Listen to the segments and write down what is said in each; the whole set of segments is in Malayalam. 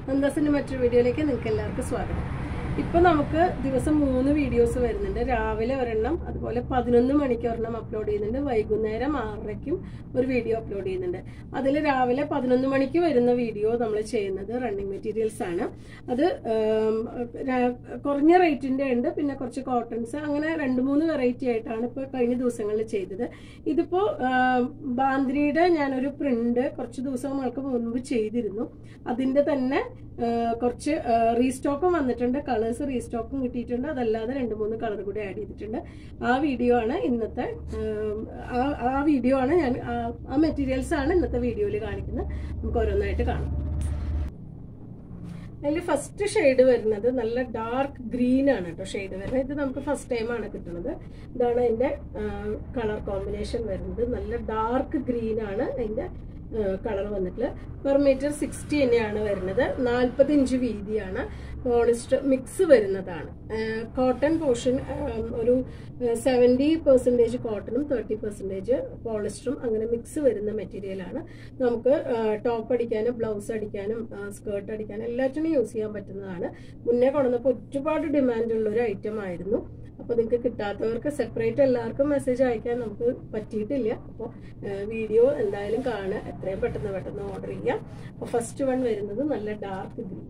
നന്ദാസിന്റെ മറ്റൊരു വീഡിയോയിലേക്ക് നിങ്ങൾക്ക് എല്ലാവർക്കും സ്വാഗതം ഇപ്പൊ നമുക്ക് ദിവസം മൂന്ന് വീഡിയോസ് വരുന്നുണ്ട് രാവിലെ ഒരെണ്ണം അതുപോലെ പതിനൊന്ന് മണിക്ക് ഒരെണ്ണം അപ്ലോഡ് ചെയ്യുന്നുണ്ട് വൈകുന്നേരം ആറരയ്ക്കും ഒരു വീഡിയോ അപ്ലോഡ് ചെയ്യുന്നുണ്ട് അതിൽ രാവിലെ പതിനൊന്ന് മണിക്ക് വരുന്ന വീഡിയോ നമ്മൾ ചെയ്യുന്നത് റണ്ണിങ് മെറ്റീരിയൽസ് ആണ് അത് ഉം, രാ- കുറഞ്ഞ റേറ്റിന്റെ ഉണ്ട് പിന്നെ കുറച്ച് കോട്ടൺസ് അങ്ങനെ രണ്ട് മൂന്ന് വെറൈറ്റി ആയിട്ടാണ് ഇപ്പോൾ കഴിഞ്ഞ ദിവസങ്ങളിൽ ചെയ്തത് ഇതിപ്പോ ആം, ബാന്ദ്രിയുടെ ഞാനൊരു പ്രിന്റ് കുറച്ച് ദിവസങ്ങൾക്ക് മുൻപ് ചെയ്തിരുന്നു അതിന്റെ തന്നെ ആ, കുറച്ച് റീസ്റ്റോക്കും വന്നിട്ടുണ്ട് കളേഴ്സ് റീസ്റ്റോക്കും കിട്ടിയിട്ടുണ്ട് അതല്ലാതെ രണ്ട് മൂന്ന് കളർ കൂടി ആഡ് ചെയ്തിട്ടുണ്ട് ആ വീഡിയോ ആണ് ഇന്നത്തെ ഉം, ആ- ആ വീഡിയോ ആണ് ഞാൻ ആ- ആ മെറ്റീരിയൽസ് ആണ് ഇന്നത്തെ വീഡിയോയിൽ കാണിക്കുന്നത് നമുക്ക് ഓരോന്നായിട്ട് കാണാം അതിൽ ഫസ്റ്റ് ഷെയ്ഡ് വരുന്നത് നല്ല ഡാർക്ക് ഗ്രീൻ ആണ് കേട്ടോ ഷെയ്ഡ് വരുന്നത് ഇത് നമുക്ക് ഫസ്റ്റ് ടൈം ആണ് കിട്ടുന്നത് ഇതാണ് അതിന്റെ കളർ കോമ്പിനേഷൻ വരുന്നത് നല്ല ഡാർക്ക് ഗ്രീൻ ആണ് അതിന്റെ കളർ വന്നിട്ടുള്ളത് പെർ മീറ്റർ സിക്സ്റ്റി തന്നെയാണ് വരുന്നത് നാൽപ്പത് ഇഞ്ച് വീതിയാണ് പോളിസ്റ്റർ മിക്സ് വരുന്നതാണ് കോട്ടൺ പോർഷൻ ഒരു സെവൻറ്റി പെർസെൻറ്റേജ് കോട്ടണും തേർട്ടി പെർസെൻറ്റേജ് പോളിസ്റ്ററും അങ്ങനെ മിക്സ് വരുന്ന മെറ്റീരിയലാണ് നമുക്ക് ടോപ്പ് അടിക്കാനും ബ്ലൗസ് അടിക്കാനും സ്കേർട്ട് അടിക്കാനും എല്ലാറ്റിനും യൂസ് ചെയ്യാൻ പറ്റുന്നതാണ് മുന്നേ കൊണ്ടുവന്നപ്പോൾ ഒരുപാട് ഡിമാൻഡ് ഉള്ള ഒരു ഐറ്റം ആയിരുന്നു അപ്പോൾ നിങ്ങൾക്ക് കിട്ടാത്തവർക്ക് സെപ്പറേറ്റ് എല്ലാവർക്കും മെസ്സേജ് അയക്കാൻ നമുക്ക് പറ്റിയിട്ടില്ല അപ്പോൾ വീഡിയോ എന്തായാലും കാണുക എത്രയും പെട്ടെന്ന് പെട്ടെന്ന് ഓർഡർ ചെയ്യാം അപ്പോൾ ഫസ്റ്റ് വൺ വരുന്നത് നല്ല ഡാർക്ക് ഗ്രീൻ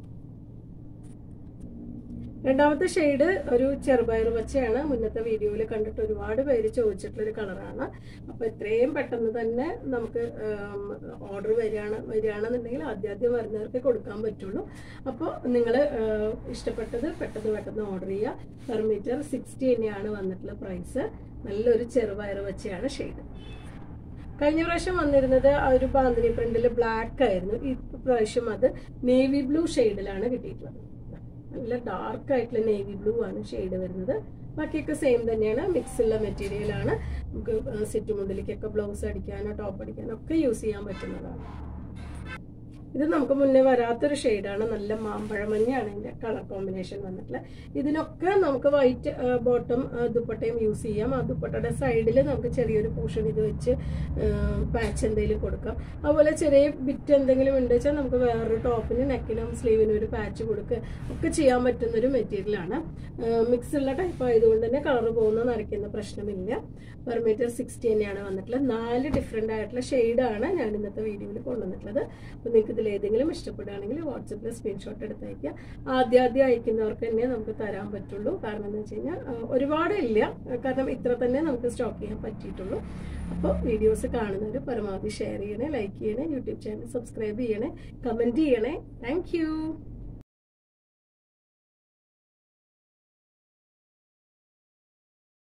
രണ്ടാമത്തെ ഷെയ്ഡ് ഒരു ചെറുപയർ പച്ചയാണ് മുന്നത്തെ വീഡിയോയിൽ കണ്ടിട്ട് ഒരുപാട് പേര് ചോദിച്ചിട്ടുള്ളൊരു കളറാണ് അപ്പോൾ എത്രയും പെട്ടെന്ന് തന്നെ നമുക്ക് ഓർഡർ വരികയാണ് വരികയാണെന്നുണ്ടെങ്കിൽ ആദ്യാദ്യം വരുന്നവർക്ക് കൊടുക്കാൻ പറ്റുള്ളൂ അപ്പോൾ നിങ്ങൾ ഇഷ്ടപ്പെട്ടത് പെട്ടെന്ന് പെട്ടെന്ന് ഓർഡർ ചെയ്യുക പെർ മീറ്റർ സിക്സ്റ്റി തന്നെയാണ് വന്നിട്ടുള്ള പ്രൈസ് നല്ലൊരു ചെറുപയർ പച്ചയാണ് ഷെയ്ഡ് കഴിഞ്ഞ പ്രാവശ്യം വന്നിരുന്നത് ആ ഒരു ബാന്തിനി പ്രിന്റിൽ ബ്ലാക്ക് ആയിരുന്നു ഈ പ്രാവശ്യം അത് നേവി ബ്ലൂ ഷെയ്ഡിലാണ് കിട്ടിയിട്ടുള്ളത് നല്ല ഡാർക്ക് ആയിട്ടുള്ള നേവി ബ്ലൂ ആണ് ഷെയ്ഡ് വരുന്നത് ബാക്കിയൊക്കെ സെയിം തന്നെയാണ് മിക്സ് ഉള്ള മെറ്റീരിയൽ ആണ് നമുക്ക് സെറ്റ് മുണ്ടിലേക്കൊക്കെ ബ്ലൗസ് അടിക്കാനോ ടോപ്പ് അടിക്കാനോ ഒക്കെ യൂസ് ചെയ്യാൻ പറ്റുന്നതാണ് ഇത് നമുക്ക് മുന്നേ വരാത്തൊരു ഷെയ്ഡാണ് നല്ല മാമ്പഴമഞ്ഞാണ് ഇതിന്റെ കളർ കോമ്പിനേഷൻ വന്നിട്ടുള്ളത് ഇതിനൊക്കെ നമുക്ക് വൈറ്റ് ബോട്ടം ദുപ്പട്ടയും യൂസ് ചെയ്യാം ആ ദുപ്പട്ടയുടെ സൈഡിൽ നമുക്ക് ചെറിയൊരു പോർഷൻ ഇത് വെച്ച് പാച്ച് എന്തെങ്കിലും കൊടുക്കാം അതുപോലെ ചെറിയ ബിറ്റ് എന്തെങ്കിലും ഉണ്ട് വെച്ചാൽ നമുക്ക് വേറൊരു ടോപ്പിന് നെക്കിനും സ്ലീവിനും ഒരു പാച്ച് കൊടുക്കുക ഒക്കെ ചെയ്യാൻ പറ്റുന്ന ഒരു മെറ്റീരിയലാണ് മിക്സ് ഉള്ള ടൈപ്പ് ആയതുകൊണ്ട് തന്നെ കളർ പോകുന്ന നരയ്ക്കുന്ന പ്രശ്നമില്ല പെർ മീറ്റർ സിക്സ്റ്റി തന്നെയാണ് വന്നിട്ടുള്ളത് നാല് ഡിഫറെൻ്റ് ആയിട്ടുള്ള ഷെയ്ഡാണ് ഞാൻ ഇന്നത്തെ വീഡിയോയിൽ കൊണ്ടുവന്നിട്ടുള്ളത് അപ്പോൾ നിങ്ങൾക്ക് ഇതിൽ ഏതെങ്കിലും ഇഷ്ടപ്പെടുകയാണെങ്കിൽ വാട്സപ്പിൽ സ്ക്രീൻഷോട്ട് എടുത്ത് അയക്കുക ആദ്യാദ്യം അയക്കുന്നവർക്ക് തന്നെ നമുക്ക് തരാൻ പറ്റുള്ളൂ കാരണം എന്താ വെച്ച് കഴിഞ്ഞാൽ ഒരുപാട് ഇല്ല കാരണം ഇത്ര തന്നെ നമുക്ക് സ്റ്റോക്ക് ചെയ്യാൻ പറ്റിയിട്ടുള്ളൂ അപ്പോൾ വീഡിയോസ് കാണുന്നവർ പരമാവധി ഷെയർ ചെയ്യണേ ലൈക്ക് ചെയ്യണേ യൂട്യൂബ് ചാനൽ സബ്സ്ക്രൈബ് ചെയ്യണേ കമൻറ്റ് ചെയ്യണേ താങ്ക്